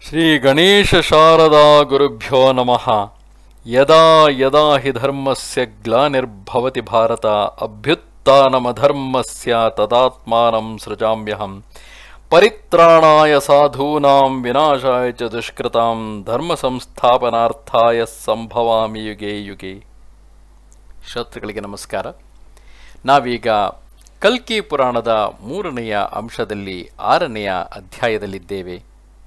ಶ್ರೀ ಗಣೇಶ ಶಾರದಾ ಗುರುಭ್ಯೋ ನಮಃ ಯದಾ ಯದಾ ಹಿ ಧರ್ಮಸ್ಯ ಗ್ಲಾನಿರ್ಭವತಿ ಭಾರತ ಅಭ್ಯುತ್ಥಾನಮಧರ್ಮಸ್ಯ ತದಾತ್ಮಾನಂ ಸೃಜಾಮ್ಯಹಂ ಪರಿತ್ರಾಣಾಯ ಸಾಧೂನಾಂ ವಿನಾಶಾಯ ಚ ದುಷ್ಕೃತಾಂ ಧರ್ಮ ಸಂಸ್ಥಾಪನಾರ್ಥಾಯ ಸಂಭವಾಮಿ ಯುಗೆ ಯುಗೆ ಶ್ರೋತೃಗಳಿಗೆ ನಮಸ್ಕಾರ ನಾವೀಗ ಕಲ್ಕಿ ಪುರಾಣದ ಮೂರನೆಯ ಅಂಶದಲ್ಲಿ ಆರನೆಯ ಅಧ್ಯಾಯದಲ್ಲಿದ್ದೇವೆ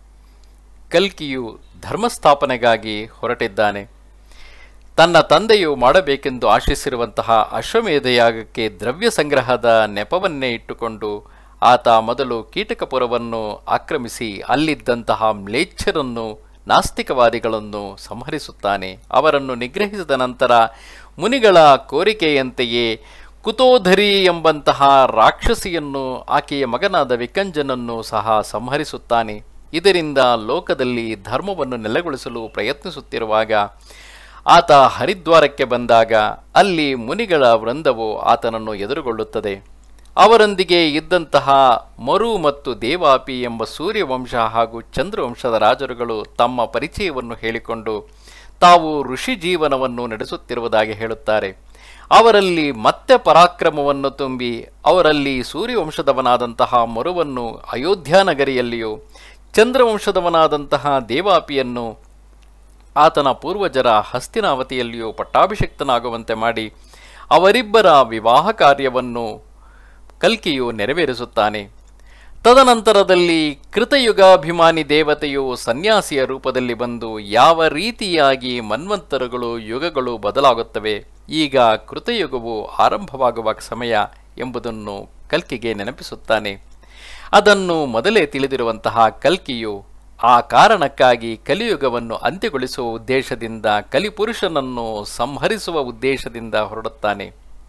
ಕಲ್ಕಿಯು ಧರ್ಮಸ್ಥಾಪನೆಗಾಗಿ ಹೊರಟಿದ್ದಾನೆ ತನ್ನ ತಂದೆಯು ಮಾಡಬೇಕೆಂದು ಆಶಿಸಿರುವಂತಹ ಅಶ್ವಮೇಧಯಾಗಕ್ಕೆ ದ್ರವ್ಯ ಸಂಗ್ರಹದ ನೆಪವನ್ನೇ ಇಟ್ಟುಕೊಂಡು ಆತ ಮೊದಲು ಕೀಟಕಪುರವನ್ನು ಆಕ್ರಮಿಸಿ ಅಲ್ಲಿದ್ದಂತಹ ಮ್ಲೇಚ್ಛರನ್ನು ನಾಸ್ತಿಕವಾದಿಗಳನ್ನು ಸಂಹರಿಸುತ್ತಾನೆ ಅವರನ್ನು ನಿಗ್ರಹಿಸಿದ ನಂತರ ಮುನಿಗಳ ಕೋರಿಕೆಯಂತೆಯೇ ಕುತೋಧರಿ ಎಂಬಂತಹ ರಾಕ್ಷಸಿಯನ್ನು ಆಕೆಯ ಮಗನಾದ ವಿಕಂಜನನ್ನು ಸಹ ಸಂಹರಿಸುತ್ತಾನೆ ಇದರಿಂದ ಲೋಕದಲ್ಲಿ ಧರ್ಮವನ್ನು ನೆಲೆಗೊಳಿಸಲು ಪ್ರಯತ್ನಿಸುತ್ತಿರುವಾಗ ಆತ ಹರಿದ್ವಾರಕ್ಕೆ ಬಂದಾಗ ಅಲ್ಲಿ ಮುನಿಗಳ ವೃಂದವು ಆತನನ್ನು ಎದುರುಗೊಳ್ಳುತ್ತದೆ ಅವರೊಂದಿಗೆ ಇದ್ದಂತಹ ಮರು ಮತ್ತು ದೇವಾಪಿ ಎಂಬ ಸೂರ್ಯವಂಶ ಹಾಗೂ ಚಂದ್ರವಂಶದ ರಾಜರುಗಳು ತಮ್ಮ ಪರಿಚಯವನ್ನು ಹೇಳಿಕೊಂಡು ತಾವು ಋಷಿ ಜೀವನವನ್ನು ನಡೆಸುತ್ತಿರುವುದಾಗಿ ಹೇಳುತ್ತಾರೆ ಅವರಲ್ಲಿ ಮತ್ತೆ ಪರಾಕ್ರಮವನ್ನು ತುಂಬಿ ಅವರಲ್ಲಿ ಸೂರ್ಯವಂಶದವನಾದಂತಹ ಮರುವನ್ನು ಅಯೋಧ್ಯ ನಗರಿಯಲ್ಲಿಯೂ ಚಂದ್ರವಂಶದವನಾದಂತಹ ದೇವಾಪಿಯನ್ನು ಆತನ ಪೂರ್ವಜರ ಹಸ್ತಿನಾವತಿಯಲ್ಲಿಯೂ ಪಟ್ಟಾಭಿಷಿಕ್ತನಾಗುವಂತೆ ಮಾಡಿ ಅವರಿಬ್ಬರ ವಿವಾಹ ಕಾರ್ಯವನ್ನು ಕಲ್ಕಿಯು ನೆರವೇರಿಸುತ್ತಾನೆ ತದನಂತರದಲ್ಲಿ ಕೃತಯುಗಾಭಿಮಾನಿ ದೇವತೆಯು ಸನ್ಯಾಸಿಯ ರೂಪದಲ್ಲಿ ಬಂದು ಯಾವ ರೀತಿಯಾಗಿ ಮನ್ವಂತರಗಳು ಯುಗಗಳು ಬದಲಾಗುತ್ತವೆ ಈಗ ಕೃತಯುಗವು ಆರಂಭವಾಗುವ ಸಮಯ ಎಂಬುದನ್ನು ಕಲ್ಕಿಗೆ ನೆನಪಿಸುತ್ತಾನೆ ಅದನ್ನು ಮೊದಲೇ ತಿಳಿದಿರುವಂತಹ ಕಲ್ಕಿಯು ಆ ಕಾರಣಕ್ಕಾಗಿ ಕಲಿಯುಗವನ್ನು ಅಂತ್ಯಗೊಳಿಸುವ ಉದ್ದೇಶದಿಂದ ಕಲಿಪುರುಷನನ್ನು ಸಂಹರಿಸುವ ಉದ್ದೇಶದಿಂದ ಹೊರಡುತ್ತಾನೆ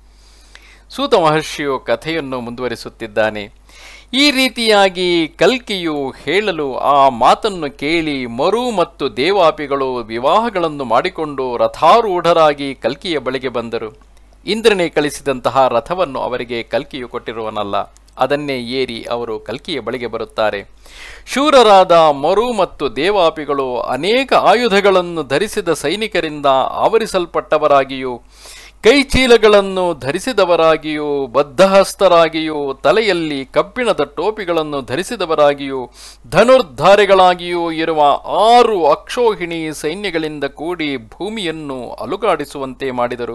ಸೂತ ಮಹರ್ಷಿಯು ಕಥೆಯನ್ನು ಮುಂದುವರಿಸುತ್ತಿದ್ದಾನೆ ಈ ರೀತಿಯಾಗಿ ಕಲ್ಕಿಯು ಹೇಳಲು ಆ ಮಾತನ್ನು ಕೇಳಿ ಮರು ಮತ್ತು ದೇವಾಪಿಗಳು ವಿವಾಹಗಳನ್ನು ಮಾಡಿಕೊಂಡು ರಥಾರೂಢರಾಗಿ ಕಲ್ಕಿಯ ಬಳಿಗೆ ಬಂದರು ಇಂದ್ರನೇ ಕಳಿಸಿದಂತಹ ರಥವನ್ನು ಅವರಿಗೆ ಕಲ್ಕಿಯು ಕೊಟ್ಟಿರುವನಲ್ಲ ಅದನ್ನೇ ಏರಿ ಅವರು ಕಲ್ಕಿಯ ಬಳಿಗೆ ಬರುತ್ತಾರೆ ಶೂರರಾದ ಮರು ಮತ್ತು ದೇವಾಪಿಗಳು ಅನೇಕ ಆಯುಧಗಳನ್ನು ಧರಿಸಿದ ಸೈನಿಕರಿಂದ ಆವರಿಸಲ್ಪಟ್ಟವರಾಗಿಯೂ ಕೈಚೀಲಗಳನ್ನು ಧರಿಸಿದವರಾಗಿಯೂ ಬದ್ಧಹಸ್ತರಾಗಿಯೂ ತಲೆಯಲ್ಲಿ ಕಬ್ಬಿಣದ ಟೋಪಿಗಳನ್ನು ಧರಿಸಿದವರಾಗಿಯೂ ಧನುರ್ಧಾರೆಗಳಾಗಿಯೂ ಇರುವ ಆರು ಅಕ್ಷೋಹಿಣಿ ಸೈನ್ಯಗಳಿಂದ ಕೂಡಿ ಭೂಮಿಯನ್ನು ಅಲುಗಾಡಿಸುವಂತೆ ಮಾಡಿದರು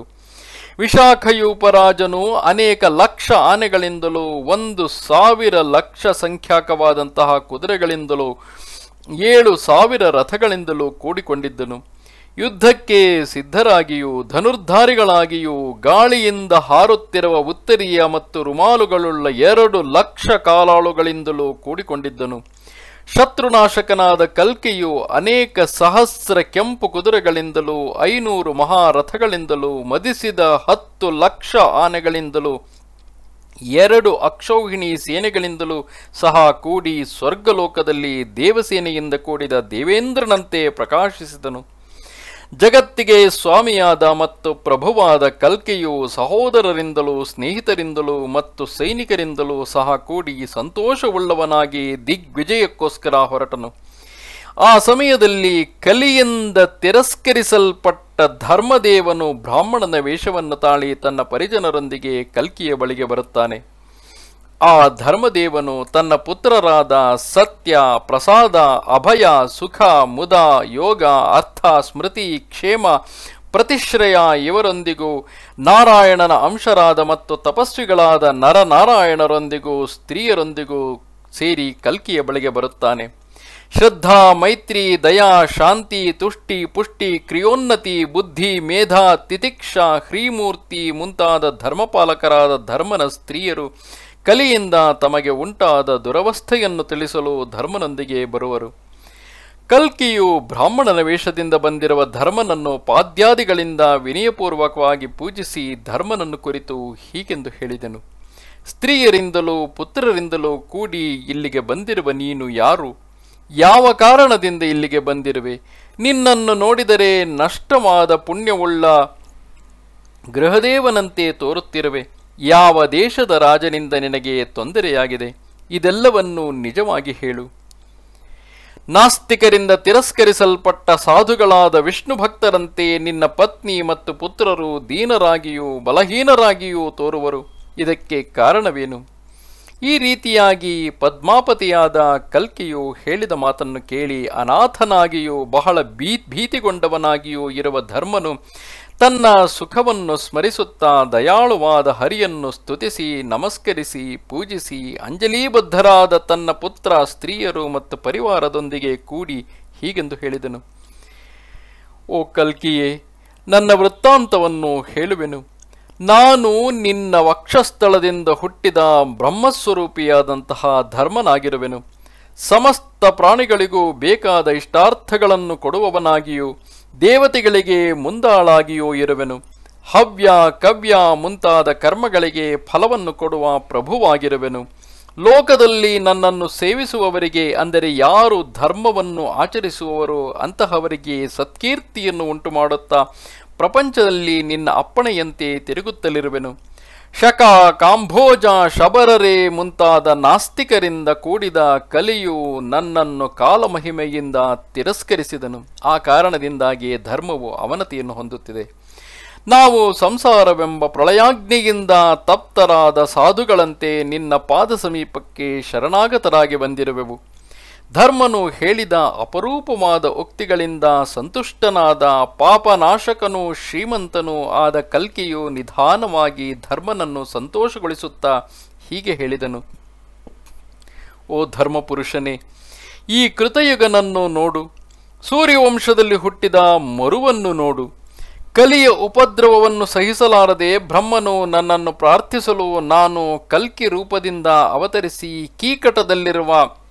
ವಿಶಾಖಯೂಪರಾಜನು ಅನೇಕ ಲಕ್ಷ ಆನೆಗಳಿಂದಲೂ ಒಂದು ಸಾವಿರ ಲಕ್ಷ ಸಂಖ್ಯಾಕವಾದಂತಹ ಕುದುರೆಗಳಿಂದಲೂ ಏಳು ಸಾವಿರ ರಥಗಳಿಂದಲೂ ಕೂಡಿಕೊಂಡಿದ್ದನು ಯುದ್ಧಕ್ಕೆ ಸಿದ್ಧರಾಗಿಯೂ ಧನುರ್ಧಾರಿಗಳಾಗಿಯೂ ಗಾಳಿಯಿಂದ ಹಾರುತ್ತಿರುವ ಉತ್ತರೀಯ ಮತ್ತು ರುಮಾಲುಗಳುಳ್ಳ ಎರಡು ಲಕ್ಷ ಕಾಲಾಳುಗಳಿಂದಲೂ ಕೂಡಿಕೊಂಡಿದ್ದನು ಶತ್ರುನಾಶಕನಾದ ಕಲ್ಕಿಯು ಅನೇಕ ಸಹಸ್ರ ಕೆಂಪು ಕುದುರೆಗಳಿಂದಲೂ ಐನೂರು ಮಹಾರಥಗಳಿಂದಲೂ ಮದಿಸಿದ ಹತ್ತು ಲಕ್ಷ ಆನೆಗಳಿಂದಲೂ ಎರಡು ಅಕ್ಷೌಹಿಣಿ ಸೇನೆಗಳಿಂದಲೂ ಸಹ ಕೂಡಿ ಸ್ವರ್ಗಲೋಕದಲ್ಲಿ ದೇವಸೇನೆಯಿಂದ ಕೂಡಿದ ದೇವೇಂದ್ರನಂತೆ ಪ್ರಕಾಶಿಸಿದನು ಜಗತ್ತಿಗೆ ಸ್ವಾಮಿಯಾದ ಮತ್ತು ಪ್ರಭುವಾದ ಕಲ್ಕೆಯು ಸಹೋದರರಿಂದಲೂ ಸ್ನೇಹಿತರಿಂದಲೂ ಮತ್ತು ಸೈನಿಕರಿಂದಲೂ ಸಹ ಕೂಡಿ ಸಂತೋಷವುಳ್ಳವನಾಗಿ ದಿಗ್ವಿಜಯಕ್ಕೋಸ್ಕರ ಹೊರಟನು ಆ ಸಮಯದಲ್ಲಿ ಕಲಿಯಿಂದ ತಿರಸ್ಕರಿಸಲ್ಪಟ್ಟ ಧರ್ಮದೇವನು ಬ್ರಾಹ್ಮಣನ ವೇಷವನ್ನು ತಾಳಿ ತನ್ನ ಪರಿಜನರೊಂದಿಗೆ ಕಲ್ಕಿಯ ಬಳಿಗೆ ಬರುತ್ತಾನೆ ಆ ಧರ್ಮದೇವನು ತನ್ನ ಪುತ್ರರಾದ ಸತ್ಯ ಪ್ರಸಾದ ಅಭಯ ಸುಖ ಮುದ ಯೋಗ ಅರ್ಥ ಸ್ಮೃತಿ ಕ್ಷೇಮ ಪ್ರತಿಶ್ರಯ ಇವರೊಂದಿಗೂ ನಾರಾಯಣನ ಅಂಶರಾದ ಮತ್ತು ತಪಸ್ವಿಗಳಾದ ನರನಾರಾಯಣರೊಂದಿಗೂ ಸ್ತ್ರೀಯರೊಂದಿಗೂ ಸೇರಿ ಕಲ್ಕಿಯ ಬಳಿಗೆ ಬರುತ್ತಾನೆ ಶ್ರದ್ಧಾ ಮೈತ್ರಿ ದಯಾ ಶಾಂತಿ ತುಷ್ಟಿ ಪುಷ್ಟಿ ಕ್ರಿಯೋನ್ನತಿ ಬುದ್ಧಿ ಮೇಧ ತಿತಿಕ್ಷಾ ಹ್ರೀಮೂರ್ತಿ ಮುಂತಾದ ಧರ್ಮಪಾಲಕರಾದ ಧರ್ಮನ ಸ್ತ್ರೀಯರು ಕಲಿಯಿಂದ ತಮಗೆ ಉಂಟಾದ ದುರವಸ್ಥೆಯನ್ನು ತಿಳಿಸಲು ಧರ್ಮನೊಂದಿಗೆ ಬರುವರು ಕಲ್ಕಿಯು ಬ್ರಾಹ್ಮಣನ ವೇಷದಿಂದ ಬಂದಿರುವ ಧರ್ಮನನ್ನು ಪಾದ್ಯಾದಿಗಳಿಂದ ವಿನಯಪೂರ್ವಕವಾಗಿ ಪೂಜಿಸಿ ಧರ್ಮನನ್ನು ಕುರಿತು ಹೀಗೆಂದು ಹೇಳಿದನು ಸ್ತ್ರೀಯರಿಂದಲೂ ಪುತ್ರರಿಂದಲೂ ಕೂಡಿ ಇಲ್ಲಿಗೆ ಬಂದಿರುವ ನೀನು ಯಾರು ಯಾವ ಕಾರಣದಿಂದ ಇಲ್ಲಿಗೆ ಬಂದಿರುವೆ ನಿನ್ನನ್ನು ನೋಡಿದರೆ ನಷ್ಟವಾದ ಪುಣ್ಯವುಳ್ಳ ಗೃಹದೇವನಂತೆ ತೋರುತ್ತಿರುವೆ ಯಾವ ದೇಶದ ರಾಜನಿಂದ ನಿನಗೆ ತೊಂದರೆಯಾಗಿದೆ ಇದೆಲ್ಲವನ್ನು ನಿಜವಾಗಿ ಹೇಳು ನಾಸ್ತಿಕರಿಂದ ತಿರಸ್ಕರಿಸಲ್ಪಟ್ಟ ಸಾಧುಗಳಾದ ವಿಷ್ಣು ಭಕ್ತರಂತೆ ನಿನ್ನ ಪತ್ನಿ ಮತ್ತು ಪುತ್ರರು ದೀನರಾಗಿಯೂ ಬಲಹೀನರಾಗಿಯೂ ತೋರುವರು ಇದಕ್ಕೆ ಕಾರಣವೇನು ಈ ರೀತಿಯಾಗಿ ಪದ್ಮಾಪತಿಯಾದ ಕಲ್ಕಿಯು ಹೇಳಿದ ಮಾತನ್ನು ಕೇಳಿ ಅನಾಥನಾಗಿಯೂ ಬಹಳ ಭೀ ಭೀತಿಗೊಂಡವನಾಗಿಯೂ ಇರುವ ಧರ್ಮನು ತನ್ನ ಸುಖವನ್ನು ಸ್ಮರಿಸುತ್ತಾ ದಯಾಳುವಾದ ಹರಿಯನ್ನು ಸ್ತುತಿಸಿ ನಮಸ್ಕರಿಸಿ ಪೂಜಿಸಿ ಅಂಜಲೀಬದ್ಧರಾದ ತನ್ನ ಪುತ್ರ ಸ್ತ್ರೀಯರು ಮತ್ತು ಪರಿವಾರದೊಂದಿಗೆ ಕೂಡಿ ಹೀಗೆಂದು ಹೇಳಿದನು ಓ ಕಲ್ಕಿಯೇ ನನ್ನ ವೃತ್ತಾಂತವನ್ನು ಹೇಳುವೆನು ನಾನು ನಿನ್ನ ವಕ್ಷಸ್ಥಳದಿಂದ ಹುಟ್ಟಿದ ಬ್ರಹ್ಮಸ್ವರೂಪಿಯಾದಂತಹ ಧರ್ಮನಾಗಿರುವೆನು ಸಮಸ್ತ ಪ್ರಾಣಿಗಳಿಗೂ ಬೇಕಾದ ಇಷ್ಟಾರ್ಥಗಳನ್ನು ಕೊಡುವವನಾಗಿಯೂ ದೇವತೆಗಳಿಗೆ ಮುಂದಾಳಾಗಿಯೂ ಇರುವೆನು ಹವ್ಯ ಕವ್ಯ ಮುಂತಾದ ಕರ್ಮಗಳಿಗೆ ಫಲವನ್ನು ಕೊಡುವ ಪ್ರಭುವಾಗಿರುವೆನು ಲೋಕದಲ್ಲಿ ನನ್ನನ್ನು ಸೇವಿಸುವವರಿಗೆ ಅಂದರೆ ಯಾರು ಧರ್ಮವನ್ನು ಆಚರಿಸುವವರೋ ಅಂತಹವರಿಗೆ ಸತ್ಕೀರ್ತಿಯನ್ನು ಉಂಟು ಮಾಡುತ್ತಾ ಪ್ರಪಂಚದಲ್ಲಿ ನಿನ್ನ ಅಪ್ಪಣೆಯಂತೆ ತಿರುಗುತ್ತಲಿರುವೆನು ಶಕ ಕಾಂಭೋಜ ಶಬರರೆ ಮುಂತಾದ ನಾಸ್ತಿಕರಿಂದ ಕೂಡಿದ ಕಲಿಯು ನನ್ನನ್ನು ಕಾಲಮಹಿಮೆಯಿಂದ ತಿರಸ್ಕರಿಸಿದನು ಆ ಕಾರಣದಿಂದಾಗಿ ಧರ್ಮವು ಅವನತಿಯನ್ನು ಹೊಂದುತ್ತಿದೆ ನಾವು ಸಂಸಾರವೆಂಬ ಪ್ರಳಯಾಗ್ನಿಯಿಂದ ತಪ್ತರಾದ ಸಾಧುಗಳಂತೆ ನಿನ್ನ ಪಾದ ಸಮೀಪಕ್ಕೆ ಶರಣಾಗತರಾಗಿ ಬಂದಿರುವೆವು ಧರ್ಮನು ಹೇಳಿದ ಅಪರೂಪವಾದ ಉಕ್ತಿಗಳಿಂದ ಸಂತುಷ್ಟನಾದ ಪಾಪನಾಶಕನೂ ಶ್ರೀಮಂತನೂ ಆದ ಕಲ್ಕಿಯು ನಿಧಾನವಾಗಿ ಧರ್ಮನನ್ನು ಸಂತೋಷಗೊಳಿಸುತ್ತಾ ಹೀಗೆ ಹೇಳಿದನು ಓ ಧರ್ಮಪುರುಷನೇ ಈ ಕೃತಯುಗನನ್ನು ನೋಡು ಸೂರ್ಯವಂಶದಲ್ಲಿ ಹುಟ್ಟಿದ ಮರುವನ್ನು ನೋಡು ಕಲಿಯ ಉಪದ್ರವವನ್ನು ಸಹಿಸಲಾರದೆ ಬ್ರಹ್ಮನು ನನ್ನನ್ನು ಪ್ರಾರ್ಥಿಸಲು ನಾನು ಕಲ್ಕಿ ರೂಪದಿಂದ ಅವತರಿಸಿ ಕೀಕಟದಲ್ಲಿರುವ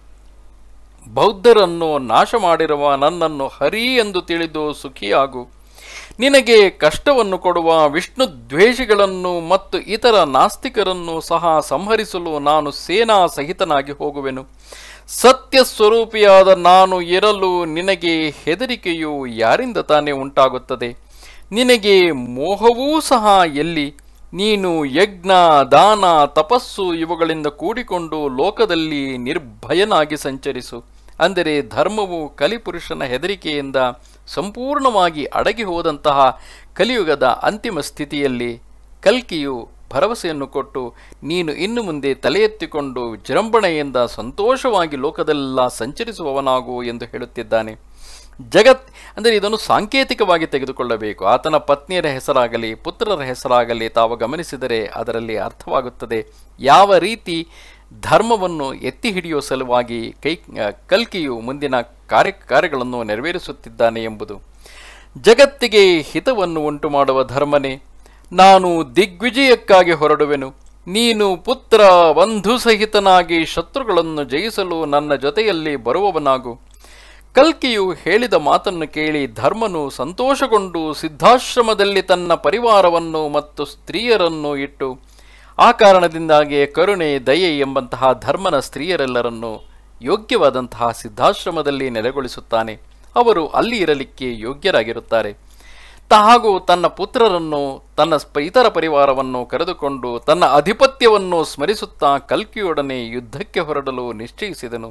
ಬೌದ್ಧರನ್ನು ನಾಶ ಮಾಡಿರುವ ನನ್ನನ್ನು ಹರಿ ಎಂದು ತಿಳಿದು ಸುಖಿಯಾಗು ನಿನಗೆ ಕಷ್ಟವನ್ನು ಕೊಡುವ ವಿಷ್ಣು ದ್ವೇಷಿಗಳನ್ನು ಮತ್ತು ಇತರ ನಾಸ್ತಿಕರನ್ನು ಸಹ ಸಂಹರಿಸಲು ನಾನು ಸೇನಾ ಸಹಿತನಾಗಿ ಹೋಗುವೆನು ಸತ್ಯ ಸ್ವರೂಪಿಯಾದ ನಾನು ಇರಲು ನಿನಗೆ ಹೆದರಿಕೆಯು ಯಾರಿಂದ ತಾನೇ ಉಂಟಾಗುತ್ತದೆ ನಿನಗೆ ಮೋಹವೂ ಸಹ ಎಲ್ಲಿ ನೀನು ಯಜ್ಞ ದಾನ ತಪಸ್ಸು ಇವುಗಳಿಂದ ಕೂಡಿಕೊಂಡು ಲೋಕದಲ್ಲಿ ನಿರ್ಭಯನಾಗಿ ಸಂಚರಿಸು ಅಂದರೆ ಧರ್ಮವು ಕಲಿಪುರುಷನ ಹೆದರಿಕೆಯಿಂದ ಸಂಪೂರ್ಣವಾಗಿ ಅಡಗಿ ಹೋದಂತಹ ಕಲಿಯುಗದ ಅಂತಿಮ ಸ್ಥಿತಿಯಲ್ಲಿ ಕಲ್ಕಿಯು ಭರವಸೆಯನ್ನು ಕೊಟ್ಟು ನೀನು ಇನ್ನು ಮುಂದೆ ತಲೆ ಎತ್ತಿಕೊಂಡು ವಿಜೃಂಭಣೆಯಿಂದ ಸಂತೋಷವಾಗಿ ಲೋಕದೆಲ್ಲ ಸಂಚರಿಸುವವನಾಗು ಎಂದು ಹೇಳುತ್ತಿದ್ದಾನೆ ಜಗತ್ ಅಂದರೆ ಇದನ್ನು ಸಾಂಕೇತಿಕವಾಗಿ ತೆಗೆದುಕೊಳ್ಳಬೇಕು ಆತನ ಪತ್ನಿಯರ ಹೆಸರಾಗಲಿ ಪುತ್ರರ ಹೆಸರಾಗಲಿ ತಾವು ಗಮನಿಸಿದರೆ ಅದರಲ್ಲಿ ಅರ್ಥವಾಗುತ್ತದೆ ಯಾವ ರೀತಿ ಧರ್ಮವನ್ನು ಎತ್ತಿ ಹಿಡಿಯುವ ಸಲುವಾಗಿ ಕೈ ಕಲ್ಕಿಯು ಮುಂದಿನ ಕಾರ್ಯ ಕಾರ್ಯಗಳನ್ನು ನೆರವೇರಿಸುತ್ತಿದ್ದಾನೆ ಎಂಬುದು ಜಗತ್ತಿಗೆ ಹಿತವನ್ನು ಉಂಟು ಮಾಡುವ ಧರ್ಮನೇ ನಾನು ದಿಗ್ವಿಜಯಕ್ಕಾಗಿ ಹೊರಡುವೆನು ನೀನು ಪುತ್ರ ಬಂಧು ಸಹಿತನಾಗಿ ಶತ್ರುಗಳನ್ನು ಜಯಿಸಲು ನನ್ನ ಜೊತೆಯಲ್ಲಿ ಬರುವವನಾಗು ಕಲ್ಕಿಯು ಹೇಳಿದ ಮಾತನ್ನು ಕೇಳಿ ಧರ್ಮನು ಸಂತೋಷಗೊಂಡು ಸಿದ್ಧಾಶ್ರಮದಲ್ಲಿ ತನ್ನ ಪರಿವಾರವನ್ನು ಮತ್ತು ಸ್ತ್ರೀಯರನ್ನು ಇಟ್ಟು ಆ ಕಾರಣದಿಂದಾಗಿ ಕರುಣೆ ದಯೆ ಎಂಬಂತಹ ಧರ್ಮನ ಸ್ತ್ರೀಯರೆಲ್ಲರನ್ನು ಯೋಗ್ಯವಾದಂತಹ ಸಿದ್ಧಾಶ್ರಮದಲ್ಲಿ ನೆಲೆಗೊಳಿಸುತ್ತಾನೆ ಅವರು ಅಲ್ಲಿ ಇರಲಿಕ್ಕೆ ಯೋಗ್ಯರಾಗಿರುತ್ತಾರೆ ತ ಹಾಗೂ ತನ್ನ ಪುತ್ರರನ್ನು ತನ್ನ ಸ್ಪ ಇತರ ಪರಿವಾರವನ್ನು ಕರೆದುಕೊಂಡು ತನ್ನ ಅಧಿಪತ್ಯವನ್ನು ಸ್ಮರಿಸುತ್ತಾ ಕಲ್ಕಿಯೊಡನೆ ಯುದ್ಧಕ್ಕೆ ಹೊರಡಲು ನಿಶ್ಚಯಿಸಿದನು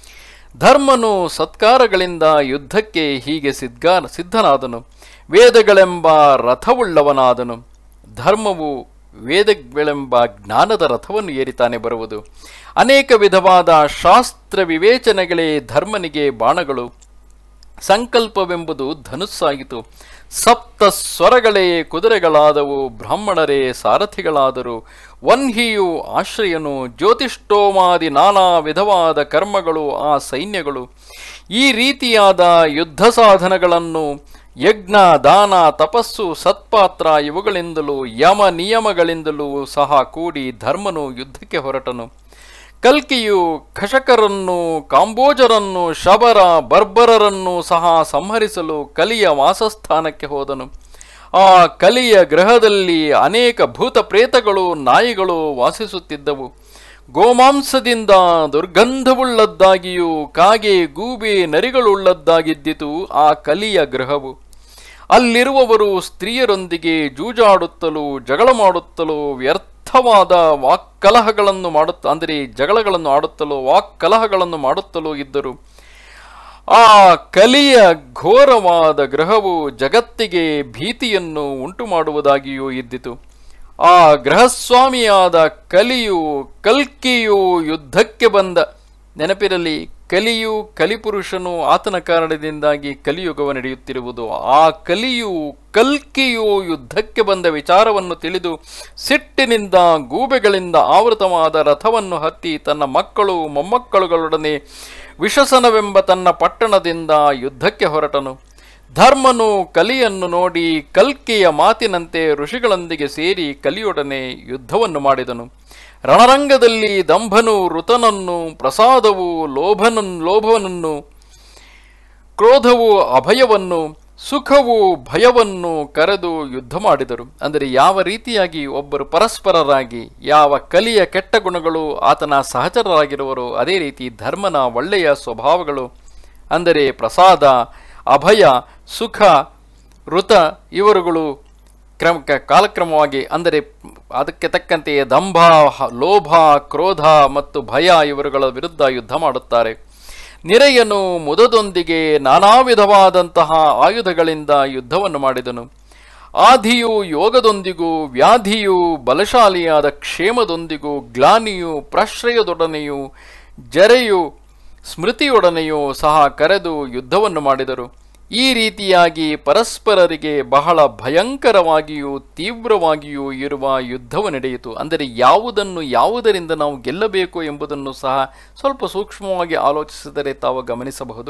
ಧರ್ಮನು ಸತ್ಕಾರಗಳಿಂದ ಯುದ್ಧಕ್ಕೆ ಹೀಗೆ ಸಿದ್ಧ ಸಿದ್ಧನಾದನು ವೇದಗಳೆಂಬ ರಥವುಳ್ಳವನಾದನು ಧರ್ಮವು ವೇದಗಳೆಂಬ ಜ್ಞಾನದ ರಥವನ್ನು ಏರಿತಾನೆ ಬರುವುದು ಅನೇಕ ವಿಧವಾದ ಶಾಸ್ತ್ರ ವಿವೇಚನೆಗಳೇ ಧರ್ಮನಿಗೆ ಬಾಣಗಳು ಸಂಕಲ್ಪವೆಂಬುದು ಧನುಸ್ಸಾಗಿತು ಸಪ್ತ ಸ್ವರಗಳೇ ಕುದುರೆಗಳಾದವು ಬ್ರಾಹ್ಮಣರೇ ಸಾರಥಿಗಳಾದರು ವನ್ಹಿಯು ಆಶ್ರಯನು ಜ್ಯೋತಿಷ್ಠೋಮಾದಿ ನಾನಾ ವಿಧವಾದ ಕರ್ಮಗಳು ಆ ಸೈನ್ಯಗಳು ಈ ರೀತಿಯಾದ ಯುದ್ಧ ಸಾಧನಗಳನ್ನು ಯಜ್ಞ ದಾನ ತಪಸ್ಸು ಸತ್ಪಾತ್ರ ಇವುಗಳಿಂದಲೂ ಯಮ ನಿಯಮಗಳಿಂದಲೂ ಸಹ ಕೂಡಿ ಧರ್ಮನು ಯುದ್ಧಕ್ಕೆ ಹೊರಟನು ಕಲ್ಕಿಯು ಖಶಕರನ್ನು ಕಾಂಬೋಜರನ್ನು ಶಬರ ಬರ್ಬರರನ್ನು ಸಹ ಸಂಹರಿಸಲು ಕಲಿಯ ವಾಸಸ್ಥಾನಕ್ಕೆ ಹೋದನು ಆ ಕಲಿಯ ಗ್ರಹದಲ್ಲಿ ಅನೇಕ ಭೂತ ಪ್ರೇತಗಳು ನಾಯಿಗಳು ವಾಸಿಸುತ್ತಿದ್ದವು ಗೋಮಾಂಸದಿಂದ ದುರ್ಗಂಧವುಳ್ಳದ್ದಾಗಿಯೂ ಕಾಗೆ ಗೂಬೆ ನರಿಗಳುಳ್ಳದ್ದಾಗಿದ್ದಿತು ಆ ಕಲಿಯ ಗ್ರಹವು ಅಲ್ಲಿರುವವರು ಸ್ತ್ರೀಯರೊಂದಿಗೆ ಜೂಜಾಡುತ್ತಲೂ ಜಗಳ ಮಾಡುತ್ತಲೂ ವ್ಯರ್ಥವಾದ ವಾಕ್ಕಲಹಗಳನ್ನು ಮಾಡುತ್ತ ಅಂದರೆ ಜಗಳಗಳನ್ನು ಆಡುತ್ತಲೂ ವಾಕ್ಕಲಹಗಳನ್ನು ಮಾಡುತ್ತಲೂ ಇದ್ದರು ಆ ಕಲಿಯ ಘೋರವಾದ ಗ್ರಹವು ಜಗತ್ತಿಗೆ ಭೀತಿಯನ್ನು ಉಂಟು ಮಾಡುವುದಾಗಿಯೂ ಇದ್ದಿತು ಆ ಗೃಹಸ್ವಾಮಿಯಾದ ಕಲಿಯು ಕಲ್ಕಿಯು ಯುದ್ಧಕ್ಕೆ ಬಂದ ನೆನಪಿರಲಿ ಕಲಿಯು ಕಲಿಪುರುಷನು ಆತನ ಕಾರಣದಿಂದಾಗಿ ಕಲಿಯುಗವು ನಡೆಯುತ್ತಿರುವುದು ಆ ಕಲಿಯು ಕಲ್ಕಿಯು ಯುದ್ಧಕ್ಕೆ ಬಂದ ವಿಚಾರವನ್ನು ತಿಳಿದು ಸಿಟ್ಟಿನಿಂದ ಗೂಬೆಗಳಿಂದ ಆವೃತವಾದ ರಥವನ್ನು ಹತ್ತಿ ತನ್ನ ಮಕ್ಕಳು ಮೊಮ್ಮಕ್ಕಳುಗಳೊಡನೆ ವಿಶಸನವೆಂಬ ತನ್ನ ಪಟ್ಟಣದಿಂದ ಯುದ್ಧಕ್ಕೆ ಹೊರಟನು ಧರ್ಮನು ಕಲಿಯನ್ನು ನೋಡಿ ಕಲ್ಕಿಯ ಮಾತಿನಂತೆ ಋಷಿಗಳೊಂದಿಗೆ ಸೇರಿ ಕಲಿಯೊಡನೆ ಯುದ್ಧವನ್ನು ಮಾಡಿದನು ರಣರಂಗದಲ್ಲಿ ದಂಭನು ಋತನನ್ನು ಪ್ರಸಾದವು ಲೋಭನನ್ ಲೋಭನನ್ನು ಕ್ರೋಧವು ಅಭಯವನ್ನು ಸುಖವು ಭಯವನ್ನು ಕರೆದು ಯುದ್ಧ ಮಾಡಿದರು ಅಂದರೆ ಯಾವ ರೀತಿಯಾಗಿ ಒಬ್ಬರು ಪರಸ್ಪರರಾಗಿ ಯಾವ ಕಲಿಯ ಕೆಟ್ಟ ಗುಣಗಳು ಆತನ ಸಹಚರರಾಗಿರುವರು ಅದೇ ರೀತಿ ಧರ್ಮನ ಒಳ್ಳೆಯ ಸ್ವಭಾವಗಳು ಅಂದರೆ ಪ್ರಸಾದ ಅಭಯ ಸುಖ ಋತ ಇವರುಗಳು ಕ್ರಮ ಕ- ಕಾಲಕ್ರಮವಾಗಿ ಅಂದರೆ ಅದಕ್ಕೆ ತಕ್ಕಂತೆಯೇ ದಂಭ ಹ- ಲೋಭ ಕ್ರೋಧ ಮತ್ತು ಭಯ ಇವರುಗಳ ವಿರುದ್ಧ ಯುದ್ಧ ಮಾಡುತ್ತಾರೆ ನಿರೆಯನು ಮುದದೊಂದಿಗೆ ನಾನಾ ವಿಧವಾದಂತಹ ಆಯುಧಗಳಿಂದ ಯುದ್ಧವನ್ನು ಮಾಡಿದನು ಆಧಿಯು ಯೋಗದೊಂದಿಗೂ ವ್ಯಾಧಿಯು ಬಲಶಾಲಿಯಾದ ಕ್ಷೇಮದೊಂದಿಗೂ ಗ್ಲಾನಿಯು ಪ್ರಶ್ರಯದೊಡನೆಯೂ ಜರೆಯು ಸ್ಮೃತಿಯೊಡನೆಯೂ ಸಹ ಕರೆದು ಯುದ್ಧವನ್ನು ಮಾಡಿದರು ಈ ರೀತಿಯಾಗಿ ಪರಸ್ಪರರಿಗೆ ಬಹಳ ಭಯಂಕರವಾಗಿಯೂ ತೀವ್ರವಾಗಿಯೂ ಇರುವ ಯುದ್ಧವು ನಡೆಯಿತು ಅಂದರೆ ಯಾವುದನ್ನು ಯಾವುದರಿಂದ ನಾವು ಗೆಲ್ಲಬೇಕು ಎಂಬುದನ್ನು ಸಹ ಸ್ವಲ್ಪ ಸೂಕ್ಷ್ಮವಾಗಿ ಆಲೋಚಿಸಿದರೆ ತಾವು ಗಮನಿಸಬಹುದು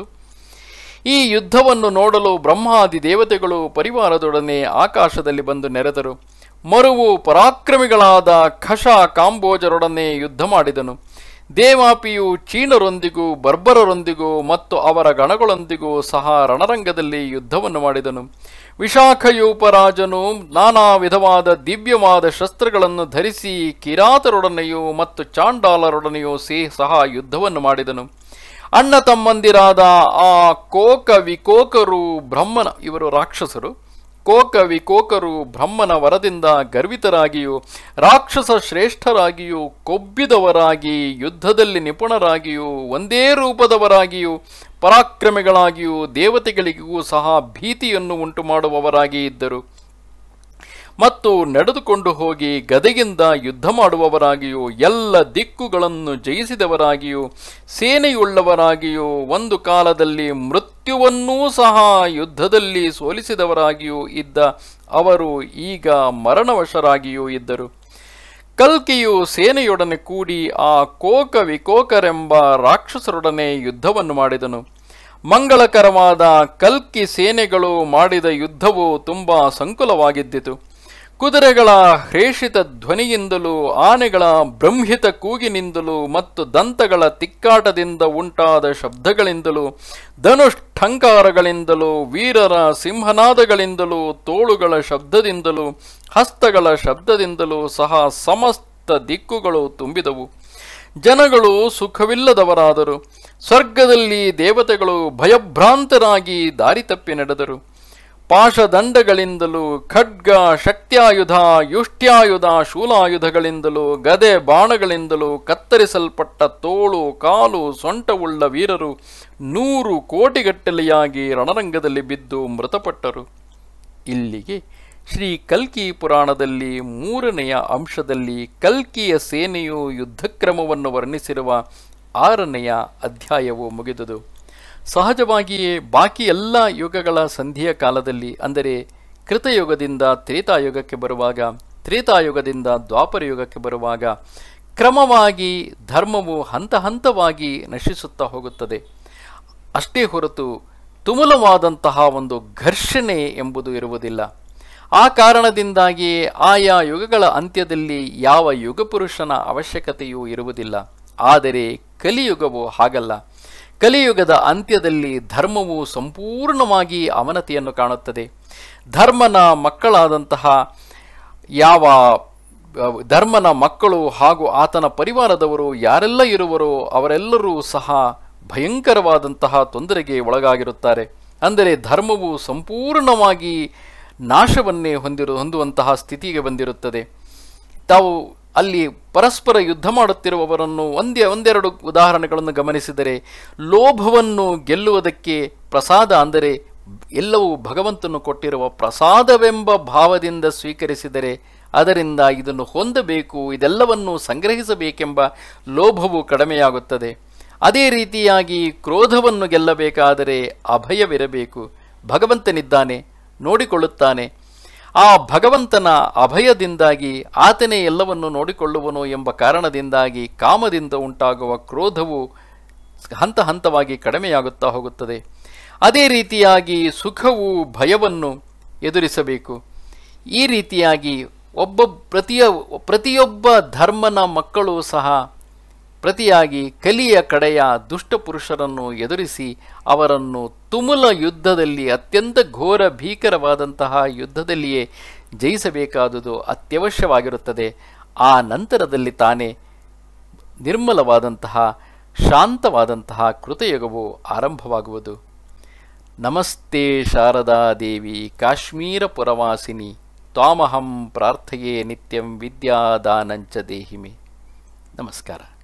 ಈ ಯುದ್ಧವನ್ನು ನೋಡಲು ಬ್ರಹ್ಮಾದಿ ದೇವತೆಗಳು ಪರಿವಾರದೊಡನೆ ಆಕಾಶದಲ್ಲಿ ಬಂದು ನೆರೆದರು ಮರುವು ಪರಾಕ್ರಮಿಗಳಾದ ಖಶ ಕಾಂಬೋಜರೊಡನೆ ಯುದ್ಧ ಮಾಡಿದನು ದೇವಾಪಿಯು ಚೀನರೊಂದಿಗೂ ಬರ್ಬರರೊಂದಿಗೂ ಮತ್ತು ಅವರ ಗಣಗಳೊಂದಿಗೂ ಸಹ ರಣರಂಗದಲ್ಲಿ ಯುದ್ಧವನ್ನು ಮಾಡಿದನು ವಿಶಾಖಯೂಪರಾಜನು ನಾನಾ ವಿಧವಾದ ದಿವ್ಯವಾದ ಶಸ್ತ್ರಗಳನ್ನು ಧರಿಸಿ ಕಿರಾತರೊಡನೆಯೂ ಮತ್ತು ಚಾಂಡಾಲರೊಡನೆಯೂ ಸೇ ಸಹ ಯುದ್ಧವನ್ನು ಮಾಡಿದನು ಅಣ್ಣ ತಮ್ಮಂದಿರಾದ ಆ ಕೋಕ ವಿಕೋಕರು ಬ್ರಹ್ಮನ ಇವರು ರಾಕ್ಷಸರು ಕೋಕ ವಿಕೋಕರು ಬ್ರಹ್ಮನ ವರದಿಂದ ಗರ್ವಿತರಾಗಿಯೂ ರಾಕ್ಷಸ ಶ್ರೇಷ್ಠರಾಗಿಯೂ ಕೊಬ್ಬಿದವರಾಗಿ ಯುದ್ಧದಲ್ಲಿ ನಿಪುಣರಾಗಿಯೂ ಒಂದೇ ರೂಪದವರಾಗಿಯೂ ಪರಾಕ್ರಮಿಗಳಾಗಿಯೂ ದೇವತೆಗಳಿಗೂ ಸಹ ಭೀತಿಯನ್ನು ಉಂಟು ಮಾಡುವವರಾಗಿ ಇದ್ದರು ಮತ್ತು ನಡೆದುಕೊಂಡು ಹೋಗಿ ಗದೆಯಿಂದ ಯುದ್ಧ ಮಾಡುವವರಾಗಿಯೂ ಎಲ್ಲ ದಿಕ್ಕುಗಳನ್ನು ಜಯಿಸಿದವರಾಗಿಯೂ ಸೇನೆಯುಳ್ಳವರಾಗಿಯೂ ಒಂದು ಕಾಲದಲ್ಲಿ ಮೃತ್ಯುವನ್ನೂ ಸಹ ಯುದ್ಧದಲ್ಲಿ ಸೋಲಿಸಿದವರಾಗಿಯೂ ಇದ್ದ ಅವರು ಈಗ ಮರಣವಶರಾಗಿಯೂ ಇದ್ದರು ಕಲ್ಕಿಯು ಸೇನೆಯೊಡನೆ ಕೂಡಿ ಆ ಕೋಕ ವಿಕೋಕರೆಂಬ ರಾಕ್ಷಸರೊಡನೆ ಯುದ್ಧವನ್ನು ಮಾಡಿದನು ಮಂಗಳಕರವಾದ ಕಲ್ಕಿ ಸೇನೆಗಳು ಮಾಡಿದ ಯುದ್ಧವು ತುಂಬ ಸಂಕುಲವಾಗಿದ್ದಿತು ಕುದುರೆಗಳ ಹ್ರೇಷಿತ ಧ್ವನಿಯಿಂದಲೂ ಆನೆಗಳ ಬ್ರಹ್ಮಿತ ಕೂಗಿನಿಂದಲೂ ಮತ್ತು ದಂತಗಳ ತಿಕ್ಕಾಟದಿಂದ ಉಂಟಾದ ಶಬ್ದಗಳಿಂದಲೂ ಧನುಷ್ಠಂಕಾರಗಳಿಂದಲೂ ವೀರರ ಸಿಂಹನಾದಗಳಿಂದಲೂ ತೋಳುಗಳ ಶಬ್ದದಿಂದಲೂ ಹಸ್ತಗಳ ಶಬ್ದದಿಂದಲೂ ಸಹ ಸಮಸ್ತ ದಿಕ್ಕುಗಳು ತುಂಬಿದವು ಜನಗಳು ಸುಖವಿಲ್ಲದವರಾದರು ಸ್ವರ್ಗದಲ್ಲಿ ದೇವತೆಗಳು ಭಯಭ್ರಾಂತರಾಗಿ ದಾರಿ ತಪ್ಪಿ ನಡೆದರು ಪಾಶದಂಡಗಳಿಂದಲೂ ಖಡ್ಗ ಶಕ್ತ್ಯಾಯುಧ ಯುಷ್ಟ್ಯಾಯುಧ ಶೂಲಾಯುಧಗಳಿಂದಲೂ ಗದೆ ಬಾಣಗಳಿಂದಲೂ ಕತ್ತರಿಸಲ್ಪಟ್ಟ ತೋಳು ಕಾಲು ಸೊಂಟವುಳ್ಳ ವೀರರು ನೂರು ಕೋಟಿಗಟ್ಟಲೆಯಾಗಿ ರಣರಂಗದಲ್ಲಿ ಬಿದ್ದು ಮೃತಪಟ್ಟರು ಇಲ್ಲಿಗೆ ಶ್ರೀ ಕಲ್ಕಿ ಪುರಾಣದಲ್ಲಿ ಮೂರನೆಯ ಅಂಶದಲ್ಲಿ ಕಲ್ಕಿಯ ಸೇನೆಯು ಯುದ್ಧಕ್ರಮವನ್ನು ವರ್ಣಿಸಿರುವ ಆರನೆಯ ಅಧ್ಯಾಯವು ಮುಗಿದುದು ಸಹಜವಾಗಿಯೇ ಬಾಕಿ ಎಲ್ಲ ಯುಗಗಳ ಸಂಧಿಯ ಕಾಲದಲ್ಲಿ ಅಂದರೆ ಕೃತಯುಗದಿಂದ ತ್ರೇತಾಯುಗಕ್ಕೆ ಬರುವಾಗ ತ್ರೇತಾಯುಗದಿಂದ ದ್ವಾಪರ ಯುಗಕ್ಕೆ ಬರುವಾಗ ಕ್ರಮವಾಗಿ ಧರ್ಮವು ಹಂತ ಹಂತವಾಗಿ ನಶಿಸುತ್ತಾ ಹೋಗುತ್ತದೆ ಅಷ್ಟೇ ಹೊರತು ತುಮುಲವಾದಂತಹ ಒಂದು ಘರ್ಷಣೆ ಎಂಬುದು ಇರುವುದಿಲ್ಲ ಆ ಕಾರಣದಿಂದಾಗಿ ಆಯಾ ಯುಗಗಳ ಅಂತ್ಯದಲ್ಲಿ ಯಾವ ಯುಗಪುರುಷನ ಅವಶ್ಯಕತೆಯೂ ಇರುವುದಿಲ್ಲ ಆದರೆ ಕಲಿಯುಗವು ಹಾಗಲ್ಲ ಕಲಿಯುಗದ ಅಂತ್ಯದಲ್ಲಿ ಧರ್ಮವು ಸಂಪೂರ್ಣವಾಗಿ ಅವನತಿಯನ್ನು ಕಾಣುತ್ತದೆ ಧರ್ಮನ ಮಕ್ಕಳಾದಂತಹ ಯಾವ ಅಹ್, ಧರ್ಮನ ಮಕ್ಕಳು ಹಾಗೂ ಆತನ ಪರಿವಾರದವರು ಯಾರೆಲ್ಲ ಇರುವರೋ ಅವರೆಲ್ಲರೂ ಸಹ ಭಯಂಕರವಾದಂತಹ ತೊಂದರೆಗೆ ಒಳಗಾಗಿರುತ್ತಾರೆ ಅಂದರೆ ಧರ್ಮವು ಸಂಪೂರ್ಣವಾಗಿ ನಾಶವನ್ನೇ ಹೊಂದಿರು ಹೊಂದುವಂತಹ ಸ್ಥಿತಿಗೆ ಬಂದಿರುತ್ತದೆ ತಾವು ಅಲ್ಲಿ ಪರಸ್ಪರ ಯುದ್ಧ ಮಾಡುತ್ತಿರುವವರನ್ನು ಒಂದೇ ಒಂದೆರಡು ಉದಾಹರಣೆಗಳನ್ನು ಗಮನಿಸಿದರೆ ಲೋಭವನ್ನು ಗೆಲ್ಲುವುದಕ್ಕೆ ಪ್ರಸಾದ ಅಂದರೆ ಎಲ್ಲವೂ ಭಗವಂತನು ಕೊಟ್ಟಿರುವ ಪ್ರಸಾದವೆಂಬ ಭಾವದಿಂದ ಸ್ವೀಕರಿಸಿದರೆ ಅದರಿಂದ ಇದನ್ನು ಹೊಂದಬೇಕು ಇದೆಲ್ಲವನ್ನು ಸಂಗ್ರಹಿಸಬೇಕೆಂಬ ಲೋಭವು ಕಡಿಮೆಯಾಗುತ್ತದೆ ಅದೇ ರೀತಿಯಾಗಿ ಕ್ರೋಧವನ್ನು ಗೆಲ್ಲಬೇಕಾದರೆ ಅಭಯವಿರಬೇಕು ಭಗವಂತನಿದ್ದಾನೆ ನೋಡಿಕೊಳ್ಳುತ್ತಾನೆ ಆ ಭಗವಂತನ ಅಭಯದಿಂದಾಗಿ ಆತನೇ ಎಲ್ಲವನ್ನು ನೋಡಿಕೊಳ್ಳುವನು ಎಂಬ ಕಾರಣದಿಂದಾಗಿ ಕಾಮದಿಂದ ಉಂಟಾಗುವ ಕ್ರೋಧವು ಹಂತ ಹಂತವಾಗಿ ಕಡಿಮೆಯಾಗುತ್ತಾ ಹೋಗುತ್ತದೆ ಅದೇ ರೀತಿಯಾಗಿ ಸುಖವು ಭಯವನ್ನು ಎದುರಿಸಬೇಕು ಈ ರೀತಿಯಾಗಿ ಒಬ್ಬ ಪ್ರತಿಯ ಪ್ರತಿಯೊಬ್ಬ ಧರ್ಮನ ಮಕ್ಕಳು ಸಹ ಪ್ರತಿಯಾಗಿ ಕಲಿಯ ಕಡೆಯ ದುಷ್ಟಪುರುಷರನ್ನು ಎದುರಿಸಿ ಅವರನ್ನು ತುಮುಲ ಯುದ್ಧದಲ್ಲಿ ಅತ್ಯಂತ ಘೋರ ಭೀಕರವಾದಂತಹ ಯುದ್ಧದಲ್ಲಿಯೇ ಜಯಿಸಬೇಕಾದುದು ಅತ್ಯವಶ್ಯವಾಗಿರುತ್ತದೆ ಆ ನಂತರದಲ್ಲಿ ತಾನೇ ನಿರ್ಮಲವಾದಂತಹ ಶಾಂತವಾದಂತಹ ಕೃತಯುಗವು ಆರಂಭವಾಗುವುದು ನಮಸ್ತೆ ಶಾರದಾ ದೇವಿ ಕಾಶ್ಮೀರ ಪುರವಾಸಿನಿ ತ್ವಾಮಹಂ ಪ್ರಾರ್ಥಯೇ ನಿತ್ಯಂ ವಿದ್ಯಾದಾನಂಚ ದೇಹಿಮೆ ನಮಸ್ಕಾರ